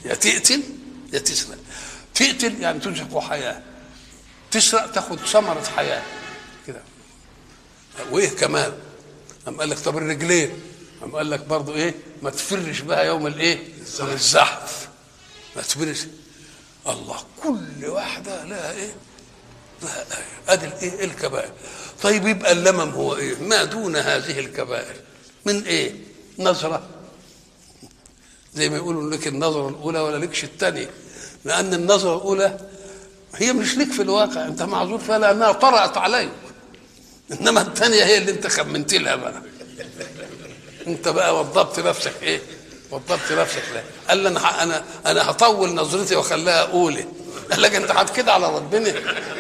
يا تقتل يا تسرق تقتل يعني تنشق حياه تسرق تاخد ثمره حياه كده وايه كمان قام قال لك طب الرجلين قام قال لك برضه ايه ما تفرش بقى يوم الايه الزحف ما تفرش الله كل واحده لها ايه لها آية. ادي الايه الكبائر طيب يبقى اللمم هو ايه ما دون هذه الكبائر من ايه نظره زي ما يقولوا لك النظره الاولى ولا لكش الثانيه لان النظره الاولى هي مش لك في الواقع انت معذور فيها لانها طرأت عليك انما الثانيه هي اللي انت خمنت لها بقى انت بقى وضبت نفسك ايه وضبت نفسك لا قال لي انا انا انا هطول نظرتي واخليها اولى قال لك انت هت كده على ربنا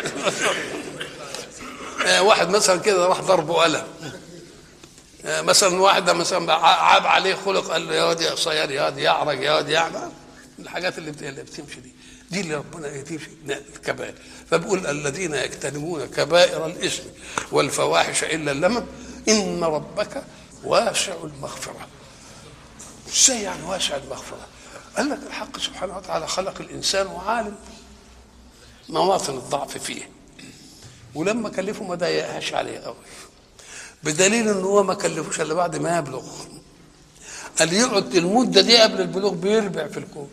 واحد مثلا كده راح ضربه قلم مثلا واحدة مثلا عاب عليه خلق قال له يا واد يا قصير يا واد يعرج يا واد يعمل الحاجات اللي اللي بتمشي دي دي اللي ربنا يتمشي الكبائر فبقول الذين يجتنبون كبائر الاثم والفواحش الا اللمم ان ربك واسع المغفره ازاي يعني واسع المغفره قال لك الحق سبحانه وتعالى خلق الانسان وعالم مواطن الضعف فيه ولما كلفه ما ضايقهاش عليه قوي بدليل ان هو ما كلفوش الا بعد ما يبلغ قال يقعد المده دي قبل البلوغ بيربع في الكون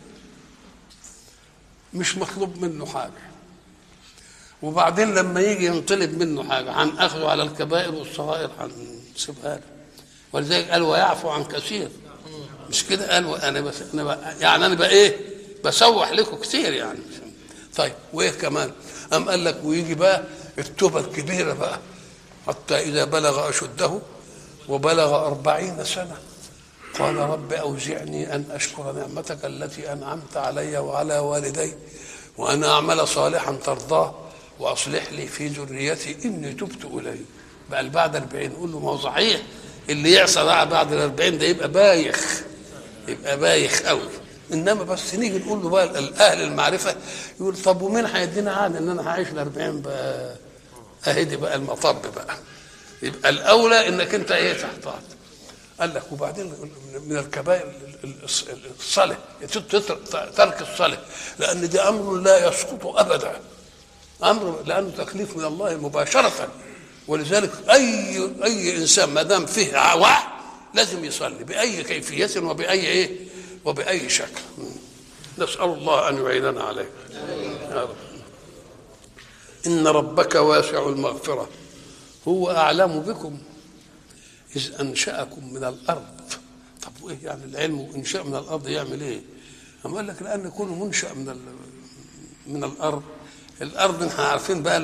مش مطلوب منه حاجه وبعدين لما يجي ينطلب منه حاجه هناخذه على الكبائر والصغائر هنسيبها له ولذلك قال ويعفو عن كثير مش كده قال انا بس انا بقى يعني انا بقى ايه بسوح لكم كتير يعني طيب وايه كمان قام قال لك ويجي بقى التوبه الكبيره بقى حتى اذا بلغ اشده وبلغ أربعين سنه قال رب اوزعني ان اشكر نعمتك التي انعمت علي وعلى والدي وان اعمل صالحا ترضاه واصلح لي في ذريتي اني تبت اليك بقى بعد 40 قول له ما هو صحيح اللي يعصى بقى بعد ال 40 ده يبقى بايخ يبقى بايخ قوي انما بس نيجي نقول له بقى الاهل المعرفه يقول طب ومين هيدينا عاد ان انا هعيش ال 40 بقى اهدي بقى المطب بقى يبقى الاولى انك انت ايه تحتاط قال لك وبعدين من الكبائر الصلاه ترك الصلاه لان دي امر لا يسقط ابدا امر لانه تكليف من الله مباشره ولذلك اي اي انسان ما دام فيه وعي لازم يصلي باي كيفيه وباي ايه وباي شكل نسال الله ان يعيننا عليه يا رب ان ربك واسع المغفره هو اعلم بكم اذ انشاكم من الارض طب وايه يعني العلم وانشاء من الارض يعمل ايه؟ أما قال لك لان يكون منشا من من الارض الارض احنا عارفين بقى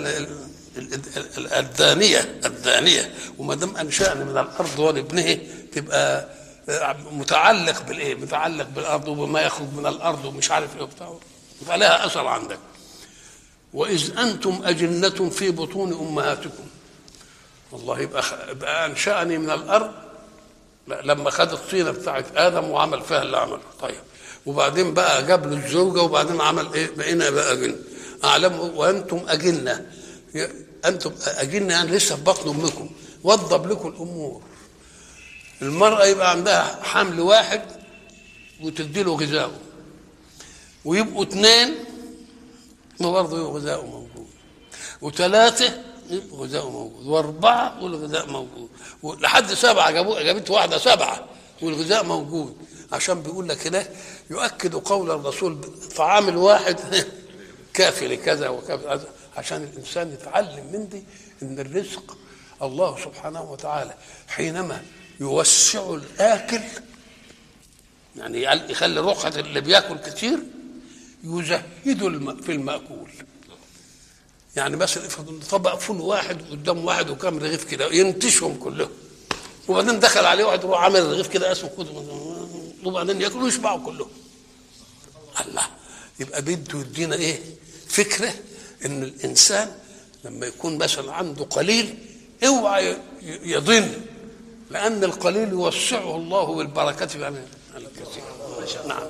الدانيه الدانيه وما دام انشانا من الارض ولابنه تبقى متعلق بالايه؟ متعلق بالارض وبما يخرج من الارض ومش عارف ايه وبتاع يبقى لها اثر عندك واذ انتم اجنه في بطون امهاتكم والله يبقى يبقى انشاني من الارض لما خد الطينه بتاعت ادم وعمل فيها اللي عمله طيب وبعدين بقى جاب له الزوجه وبعدين عمل ايه بقينا بقى اجنه اعلم وانتم اجنه انتم اجنه يعني لسه في بطن امكم وضب لكم الامور المراه يبقى عندها حمل واحد وتدي له غذائه ويبقوا اثنين برضه يبقى غذائه موجود وثلاثه يبقى غذائه موجود واربعه والغذاء موجود لحد سبعه جابوا جابت واحده سبعه والغذاء موجود عشان بيقول لك هناك يؤكد قول الرسول طعام الواحد كافي لكذا وكذا عشان الانسان يتعلم من دي ان الرزق الله سبحانه وتعالى حينما يوسع الاكل يعني يخلي رقعه اللي بياكل كتير يزهد في الماكول يعني مثلا افرض طبق فول واحد قدام واحد وكام رغيف كده ينتشهم كلهم وبعدين دخل عليه واحد يروح عامل رغيف كده اسمه كده وبعدين ياكلوا ويشبعوا كلهم الله يبقى بده يدينا ايه فكره ان الانسان لما يكون مثلا عنده قليل اوعى يضن لان القليل يوسعه الله بالبركه يعني الكثير نعم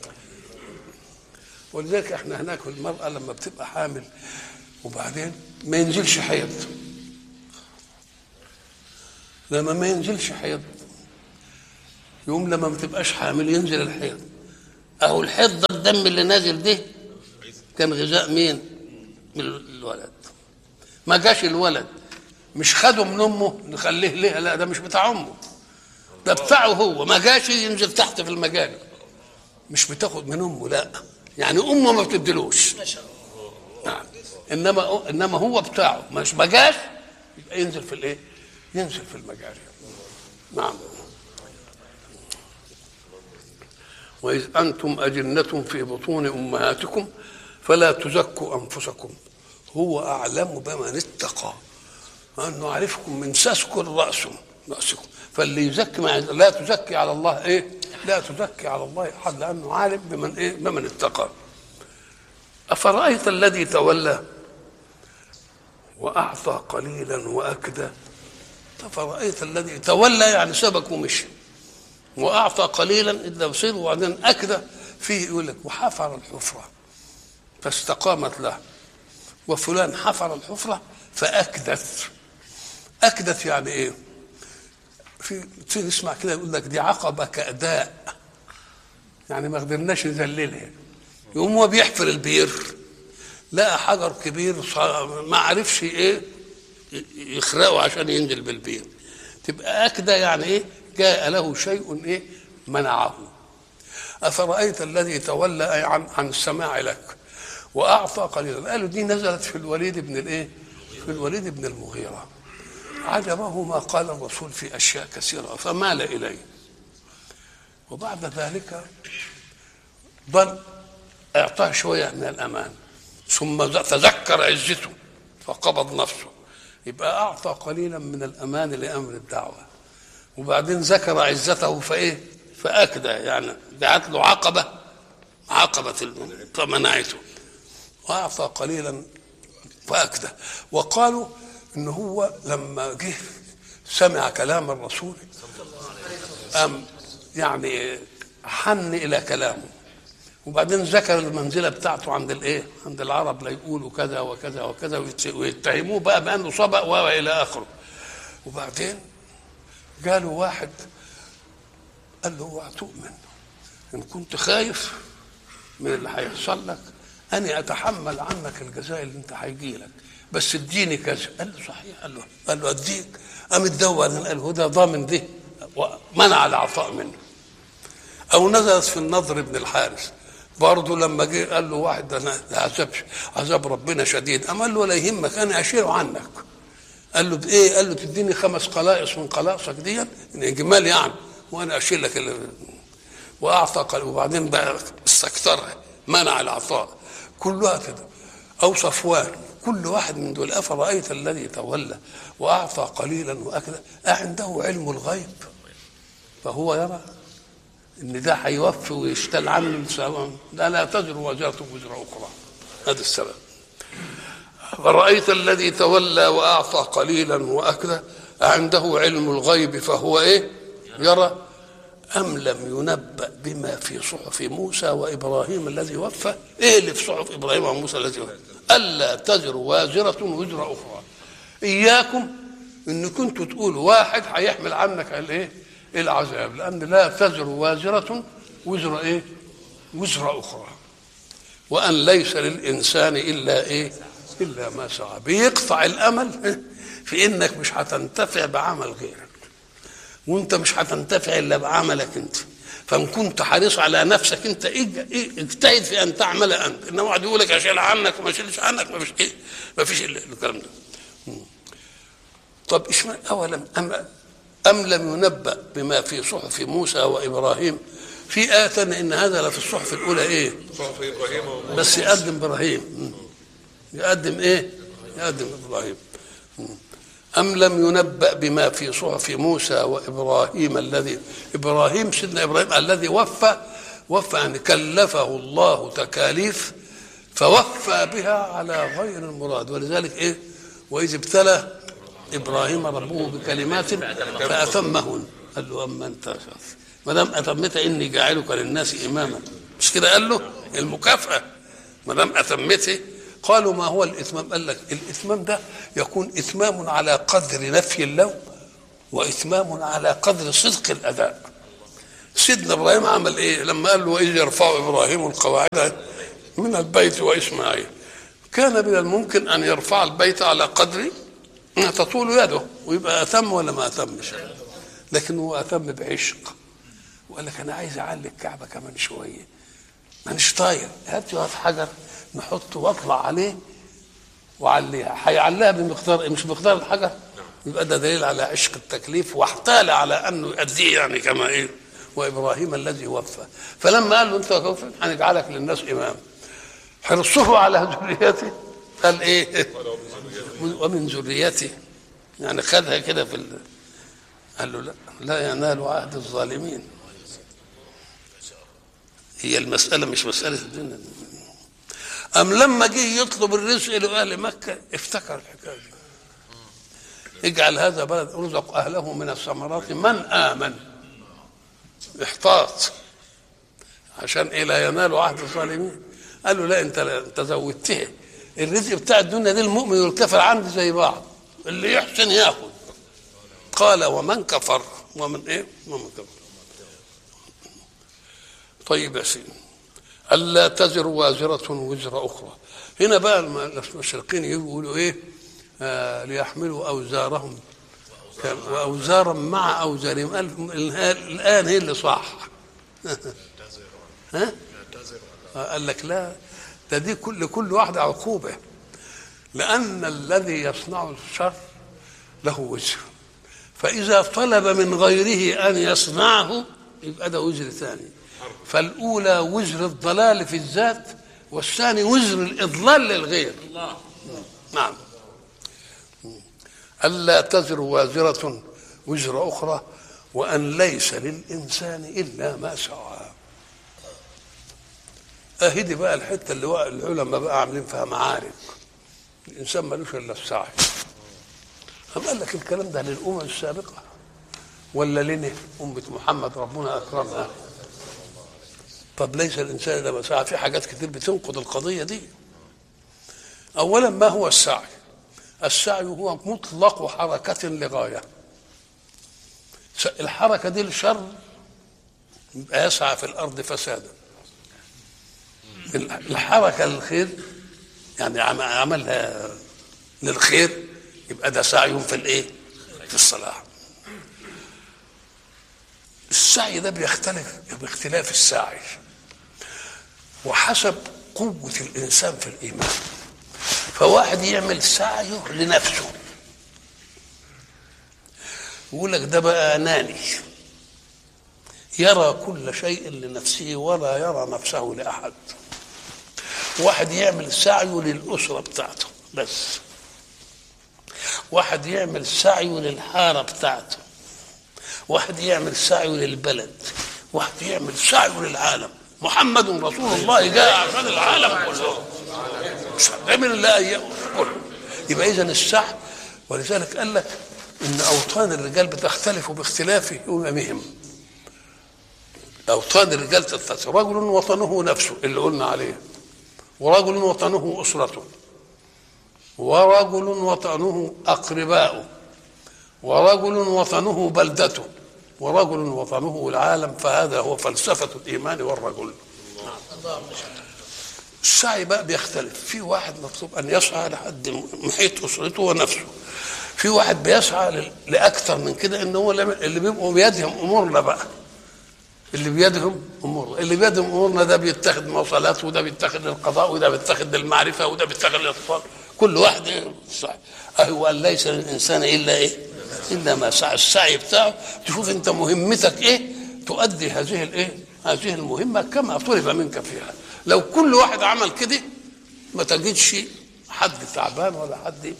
ولذلك احنا هناك المراه لما بتبقى حامل وبعدين ما ينزلش حيض لما ما ينزلش حيض يوم لما ما تبقاش حامل ينزل الحيض اهو الحيض ده الدم اللي نازل ده كان غذاء مين من الولد ما جاش الولد مش خده من امه نخليه ليه لا ده مش بتاع امه ده بتاعه هو ما جاش ينزل تحت في المجال مش بتاخد من امه لا يعني امه ما بتديلوش نعم انما انما هو بتاعه مش ما جاش يبقى ينزل في الايه ينزل في المجاري نعم وإذ أنتم أجنة في بطون أمهاتكم فلا تزكوا أنفسكم هو أعلم بمن اتقى أنه عرفكم من سسك رأسه رأسكم فاللي يزكي مع لا تزكي على الله إيه لا تزكي على الله أحد لأنه عالم بمن إيه بمن اتقى أفرأيت الذي تولى وأعطى قليلا وأكدى أفرأيت الذي تولى يعني سبك ومشي واعطى قليلا الا بصير وبعدين اكدى فيه يقول لك وحفر الحفره فاستقامت له وفلان حفر الحفره فاكدت اكدت يعني ايه؟ في تصير نسمع كده يقول لك دي عقبه كاداء يعني ما قدرناش نذللها يقوم هو بيحفر البير لقى حجر كبير ما عرفش ايه يخرقه عشان ينزل بالبير تبقى اكدى يعني ايه جاء له شيء ايه منعه افرايت الذي تولى أي عن عن السماع لك واعطى قليلا قالوا دي نزلت في الوليد بن الايه في الوليد بن المغيره عجبه ما قال الرسول في اشياء كثيره فمال اليه وبعد ذلك ظل اعطاه شويه من الامان ثم تذكر عزته فقبض نفسه يبقى اعطى قليلا من الامان لامر الدعوه وبعدين ذكر عزته فايه فاكدى يعني دعت له عقبه عقبه فمنعته واعطى قليلا فاكدى وقالوا ان هو لما جه سمع كلام الرسول أم يعني حن الى كلامه وبعدين ذكر المنزله بتاعته عند الايه؟ عند العرب لا يقولوا كذا وكذا وكذا ويتهموه بقى بانه سبق والى اخره وبعدين قالوا واحد قال له اوعى تؤمن ان كنت خايف من اللي هيحصل لك انا اتحمل عنك الجزاء اللي انت هيجي لك بس اديني كذا قال له صحيح قال له قال له اديك قام اتدور قال له ده ضامن ده ومنع العطاء منه او نزلت في النضر بن الحارث برضه لما جه قال له واحد ده عذاب عذاب ربنا شديد قام قال له ولا يهمك انا اشيله عنك قال له بايه؟ قال له تديني خمس قلائص من قلاصك دي جمال يعني وانا اشيل لك اللي واعطى قل... وبعدين بقى استكثرها منع العطاء كلها كده او صفوان كل واحد من دول افرايت الذي تولى واعطى قليلا واكدا اعنده علم الغيب فهو يرى ان ده هيوفي ويشتل عنه سواء لا لا تزر وزاره وزر اخرى هذا السبب فرأيت الذي تولى وأعطى قليلا وأكدى عنده علم الغيب فهو إيه يرى أم لم ينبأ بما في صحف موسى وإبراهيم الذي وفى إيه اللي في صحف إبراهيم وموسى الذي وفى ألا تزر وازرة وزر أخرى إياكم إن كنتوا تقولوا واحد هيحمل عنك الإيه العذاب لأن لا تزر وازرة وزر إيه وزر أخرى وأن ليس للإنسان إلا إيه الا ما سعى بيقطع الامل في انك مش هتنتفع بعمل غيرك وانت مش هتنتفع الا بعملك انت فان كنت حريص على نفسك انت اجتهد في ان تعمل انت انما واحد يقول لك اشيل عنك وما اشيلش عنك ما فيش ايه ما فيش الا الكلام ده طب اشمعنى اولم ام ام لم ينبأ بما في صحف موسى وابراهيم في آية ثانية إن هذا لفي الصحف الأولى إيه؟ صحف ابراهيم بس يقدم إبراهيم يقدم ايه يقدم ابراهيم ام لم ينبأ بما في صحف موسى وابراهيم الذي ابراهيم سيدنا ابراهيم الذي وفى وفى يعني كلفه الله تكاليف فوفى بها على غير المراد ولذلك ايه واذ ابتلى ابراهيم ربه بكلمات فاتمهن قال له اما انت ما دام اتمت اني جاعلك للناس اماما مش كده قال له المكافاه ما دام اتمته قالوا ما هو الإتمام قال لك الإتمام ده يكون إتمام على قدر نفي اللوم وإتمام على قدر صدق الأداء سيدنا ابراهيم عمل ايه لما قال له واذ يرفع ابراهيم القواعد من البيت واسماعيل كان من الممكن ان يرفع البيت على قدر ما تطول يده ويبقى اتم ولا ما اتمش لكن هو اتم بعشق وقال لك انا عايز اعلي الكعبه كمان شويه مانيش طاير هات هات حجر نحطه واطلع عليه وعليها هيعليها بمقدار إيه؟ مش بمقدار الحجر يبقى ده دليل على عشق التكليف واحتال على انه يؤديه يعني كما ايه وابراهيم الذي وفى فلما قال له انت وفى هنجعلك للناس امام حرصه على ذريته قال ايه ومن ذريته يعني خدها كده في ال... قال له لا لا ينال عهد الظالمين هي المسألة مش مسألة الدنيا أم لما جه يطلب الرزق لأهل مكة افتكر الحكاية دي اجعل هذا بلد ارزق أهله من الثمرات من آمن احتاط عشان إيه لا ينالوا عهد الظالمين قال له لا أنت لا أنت زودتها الرزق بتاع الدنيا دي المؤمن والكافر عندي زي بعض اللي يحسن ياخذ قال ومن كفر ومن ايه ومن كفر طيب يا سيدي ألا تزر وازرة وزر أخرى هنا بقى المشرقين يقولوا إيه آه ليحملوا أوزارهم وأوزارا مع أوزارهم الآن هي اللي صح ها؟ قال لك لا ده دي كل كل واحدة عقوبة لأن الذي يصنع الشر له وزر فإذا طلب من غيره أن يصنعه يبقى ده وزر ثاني فالأولى وزر الضلال في الذات والثاني وزر الإضلال للغير الله نعم ألا تزر وازرة وزر أخرى وأن ليس للإنسان إلا ما سعى أهدي بقى الحتة اللي العلماء بقى عاملين فيها معارك الإنسان ملوش إلا السعي أم قال لك الكلام ده للأمم السابقة ولا لنا أمة محمد ربنا أكرمها طب ليس الإنسان إلا ما سعى في حاجات كتير بتنقض القضية دي أولا ما هو السعي السعي هو مطلق حركة لغاية الحركة دي الشر يبقى يسعى في الأرض فسادا الحركة للخير يعني عملها للخير يبقى ده سعي في الايه؟ في الصلاح. السعي ده بيختلف باختلاف الساعي وحسب قوة الإنسان في الإيمان فواحد يعمل سعيه لنفسه يقول لك ده بقى أناني يرى كل شيء لنفسه ولا يرى نفسه لأحد واحد يعمل سعيه للأسرة بتاعته بس واحد يعمل سعيه للحارة بتاعته واحد يعمل سعيه للبلد واحد يعمل سعيه للعالم محمد رسول الله جاء عشان العالم كله مش هتعمل الا كله يبقى اذا السعي ولذلك قال لك ان اوطان الرجال بتختلف باختلاف اممهم اوطان الرجال تختلف رجل وطنه نفسه اللي قلنا عليه ورجل وطنه اسرته ورجل وطنه أقرباؤه ورجل وطنه بلدته ورجل وطنه العالم فهذا هو فلسفة الإيمان والرجل السعي بقى بيختلف في واحد مطلوب أن يسعى لحد محيط أسرته ونفسه في واحد بيسعى لأكثر من كده إن هو اللي بيبقوا بيدهم أمورنا بقى اللي بيدهم امورنا اللي بيدهم امورنا ده بيتخذ مواصلات وده بيتخذ القضاء وده بيتخذ المعرفه وده بيتخذ الاتصال كل واحد صح هو أن ليس للإنسان إلا إيه إلا ما سعى السعي بتاعه تشوف أنت مهمتك إيه تؤدي هذه الإيه هذه المهمة كما طلب منك فيها لو كل واحد عمل كده ما تجدش حد تعبان ولا حد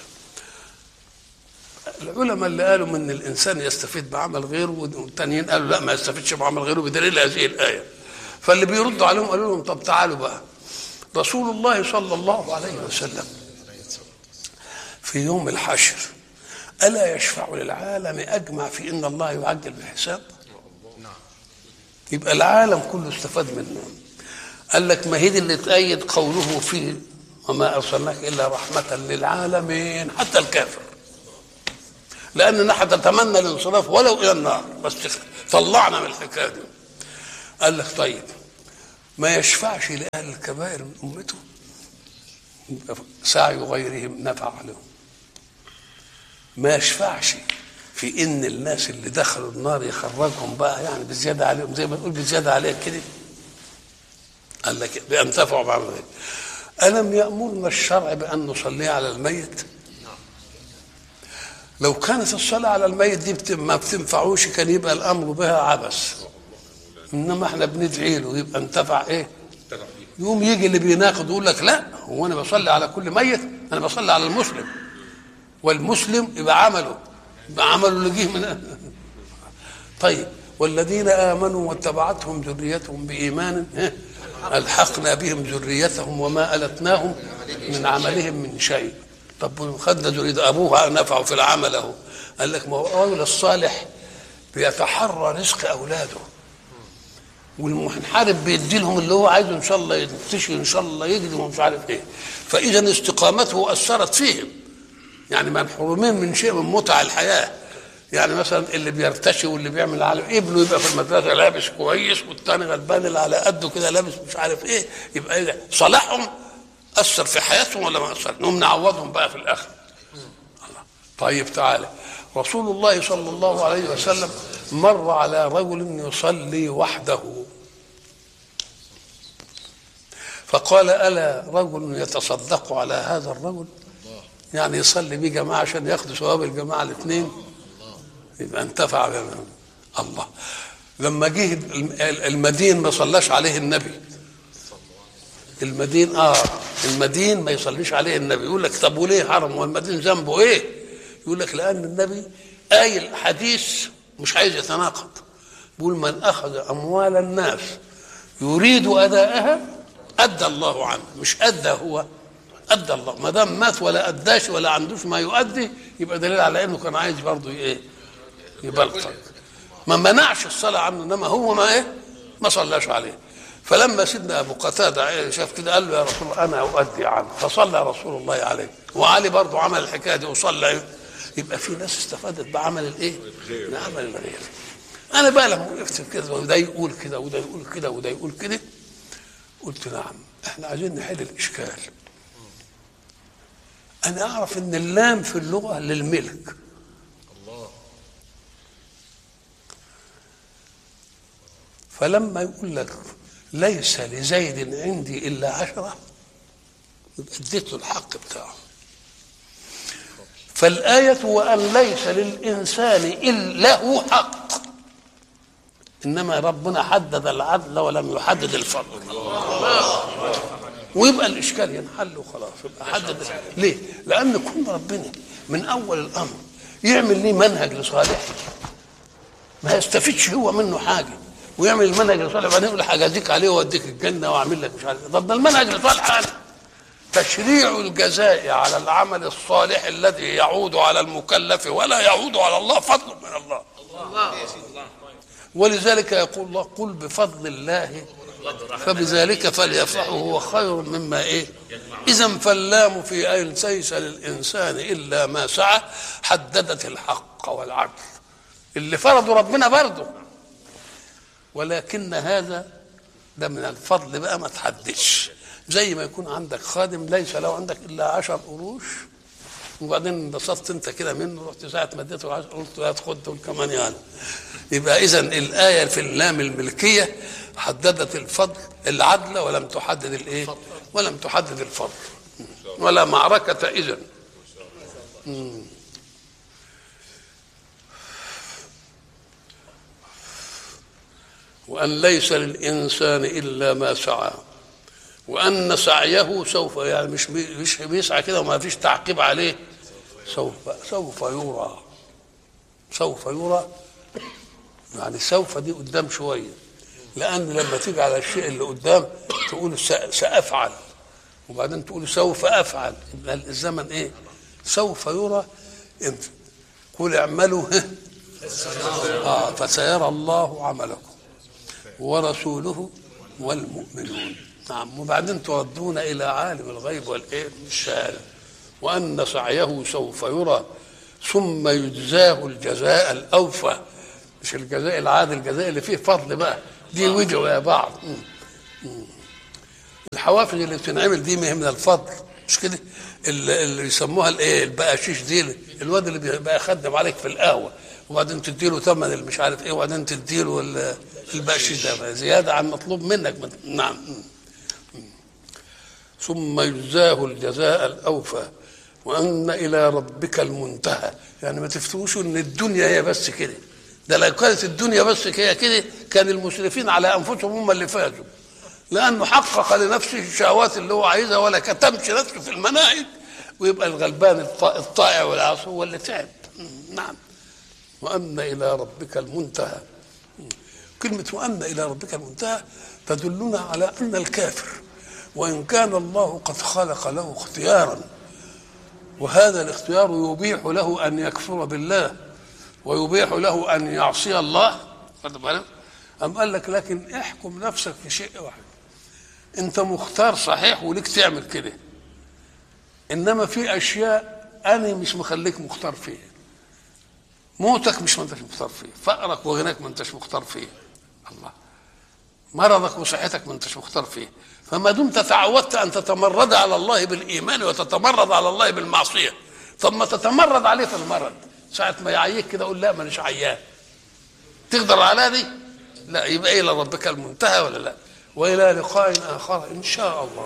العلماء اللي قالوا من الانسان يستفيد بعمل غيره والتانيين قالوا لا ما يستفيدش بعمل غيره بدليل هذه الايه فاللي بيردوا عليهم قالوا لهم طب تعالوا بقى رسول الله صلى الله عليه وسلم في يوم الحشر ألا يشفع للعالم أجمع في إن الله يعجل بالحساب يبقى العالم كله استفاد منه قال لك ما هي دي اللي تأيد قوله فيه وما أرسلناك إلا رحمة للعالمين حتى الكافر لأننا نحن نتمنى الانصراف ولو إلى النار بس طلعنا من الحكايه دي قال لك طيب ما يشفعش لاهل الكبائر من امته يبقى سعي غيرهم نفع لهم ما يشفعش في ان الناس اللي دخلوا النار يخرجهم بقى يعني بزياده عليهم زي ما تقول بزياده عليك كده قال لك بينتفعوا بعمل غير ألم يأمرنا الشرع بأن نصلي على الميت لو كانت الصلاة على الميت دي بت- ما بتنفعوش كان يبقى الأمر بها عبث إنما احنا بندعي له يبقى انتفع إيه يوم يجي اللي بيناقض يقول لك لا هو أنا بصلي على كل ميت أنا بصلي على المسلم والمسلم يبقى عمله يبقى عمله اللي جه من طيب والذين آمنوا واتبعتهم ذريتهم بإيمان ها، ألحقنا بهم ذريتهم وما ألتناهم من عملهم من شيء طب خدنا ذرية أبوها نفعه في العمل أهو قال لك ما هو الرجل الصالح بيتحرى رزق أولاده والمنحرف بيدي لهم اللي هو عايزه ان شاء الله ينتشي ان شاء الله يجري ومش عارف ايه فاذا استقامته اثرت فيهم يعني منحرومين من شيء من متع الحياه يعني مثلا اللي بيرتشي واللي بيعمل على ابنه يبقى في المدرسه لابس كويس والتاني غلبان اللي على قده كده لابس مش عارف ايه يبقى ايه صلاحهم اثر في حياتهم ولا ما اثر؟ نقوم نعوضهم بقى في الاخر الله. طيب تعالى رسول الله صلى الله عليه وسلم مر على رجل يصلي وحده فقال الا رجل يتصدق على هذا الرجل يعني يصلي بيه جماعه عشان ياخدوا ثواب الجماعه الاثنين يبقى انتفع بهم. الله لما جه المدين ما صلاش عليه النبي المدين اه المدين ما يصليش عليه النبي يقول لك طب وليه حرم والمدين ذنبه ايه يقول لك لان النبي قايل حديث مش عايز يتناقض بيقول من اخذ اموال الناس يريد اداءها ادى الله عنه مش ادى هو ادى الله ما دام مات ولا اداش ولا عندوش ما يؤدي يبقى دليل على انه كان عايز برضه ايه يبلطج ما منعش الصلاه عنه انما هو ما ايه ما صلاش عليه فلما سيدنا ابو قتاده شاف كده قال له يا رسول الله انا اؤدي عنه فصلى رسول الله عليه وعلي برضه عمل الحكايه دي وصلى يبقى في ناس استفادت بعمل الايه؟ بعمل الغير انا بقى لما وقفت كده وده يقول كده وده يقول كده وده يقول كده قلت نعم احنا عايزين نحل الاشكال انا اعرف ان اللام في اللغه للملك فلما يقول لك ليس لزيد عندي الا عشره يبقى اديت له الحق بتاعه فالآية وأن ليس للإنسان إلا له حق إنما ربنا حدد العدل ولم يحدد الفضل ويبقى الإشكال ينحل وخلاص يبقى حدد ليه؟ لأن كون ربنا من أول الأمر يعمل ليه منهج لصالحه ما يستفيدش هو منه حاجة ويعمل المنهج لصالح بعدين يقول هجازيك عليه واوديك الجنة وأعمل لك مش عارف طب ده المنهج لصالح أنا تشريع الجزاء على العمل الصالح الذي يعود على المكلف ولا يعود على الله فضل من الله ولذلك يقول الله قل بفضل الله فبذلك فليفرحوا هو خير مما ايه اذا فاللام في ايه ليس للانسان الا ما سعى حددت الحق والعدل اللي فرضه ربنا برضه ولكن هذا ده من الفضل بقى ما تحددش زي ما يكون عندك خادم ليس له عندك الا عشر قروش وبعدين انبسطت انت كده منه رحت ساعه ما اديته العشر قلت لا خد دول كمان يعني يبقى اذا الايه في اللام الملكيه حددت الفضل العدل ولم تحدد الايه ولم تحدد الفضل ولا معركه اذا وان ليس للانسان الا ما سعى وان سعيه سوف يعني مش مش بيسعى كده وما فيش تعقيب عليه سوف سوف يرى سوف يرى يعني سوف دي قدام شويه لان لما تيجي على الشيء اللي قدام تقول سافعل وبعدين تقول سوف افعل يبقى الزمن ايه سوف يرى انت قل اعملوا اه فسيرى الله عملكم ورسوله والمؤمنون نعم وبعدين تردون الى عالم الغيب والايه الشهاده وان سعيه سوف يرى ثم يجزاه الجزاء الاوفى مش الجزاء العادي الجزاء اللي فيه فضل بقى دي ودي ويا بعض مم. مم. الحوافز اللي بتنعمل دي من الفضل مش كده اللي اللي يسموها الايه البقاشيش دي الواد اللي بيبقى يخدم عليك في القهوه وبعدين تديله ثمن اللي مش عارف ايه وبعدين تديله ال- البقشيش ده زياده عن مطلوب منك نعم ثم يجزاه الجزاء الاوفى وان الى ربك المنتهى يعني ما تفتوش ان الدنيا هي بس كده ده لو كانت الدنيا بس هي كده كان المسرفين على انفسهم هم اللي فازوا لانه حقق لنفسه الشهوات اللي هو عايزها ولا كتمش نفسه في المناهج ويبقى الغلبان الط- الطائع والعاصي هو اللي تعب نعم وأن إلى ربك المنتهى كلمة وأن إلى ربك المنتهى تدلنا على أن الكافر وإن كان الله قد خلق له اختيارا وهذا الاختيار يبيح له أن يكفر بالله ويبيح له أن يعصي الله خد بالك؟ أم قال لك لكن احكم نفسك في شيء واحد أنت مختار صحيح وليك تعمل كده إنما في أشياء أنا مش مخليك مختار فيها موتك مش ما انتش مختار فيه فقرك وغناك ما انتش مختار فيه الله مرضك وصحتك ما انتش مختار فيه فما دمت تعودت ان تتمرد على الله بالايمان وتتمرد على الله بالمعصيه طب ما تتمرد عليه في المرض ساعه ما يعيك كده قول لا مانيش عيان تقدر على دي لا يبقى الى ربك المنتهى ولا لا والى لقاء اخر ان شاء الله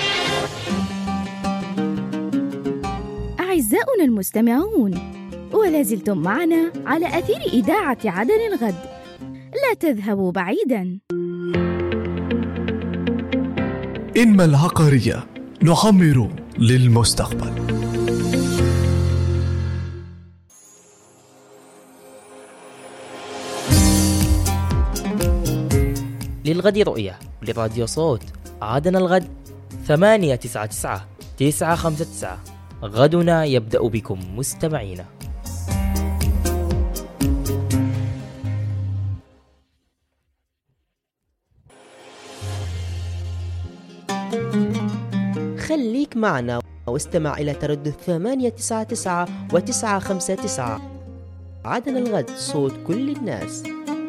أعزاؤنا المستمعون ولا زلتم معنا على أثير إذاعة عدن الغد لا تذهبوا بعيدا إنما العقارية نعمر للمستقبل للغد رؤية لراديو صوت عادنا الغد ثمانية تسعة تسعة تسعة خمسة تسعة غدنا يبدأ بكم مستمعينا خليك معنا واستمع إلى تردد ثمانية تسعة تسعة وتسعة خمسة تسعة عدن الغد صوت كل الناس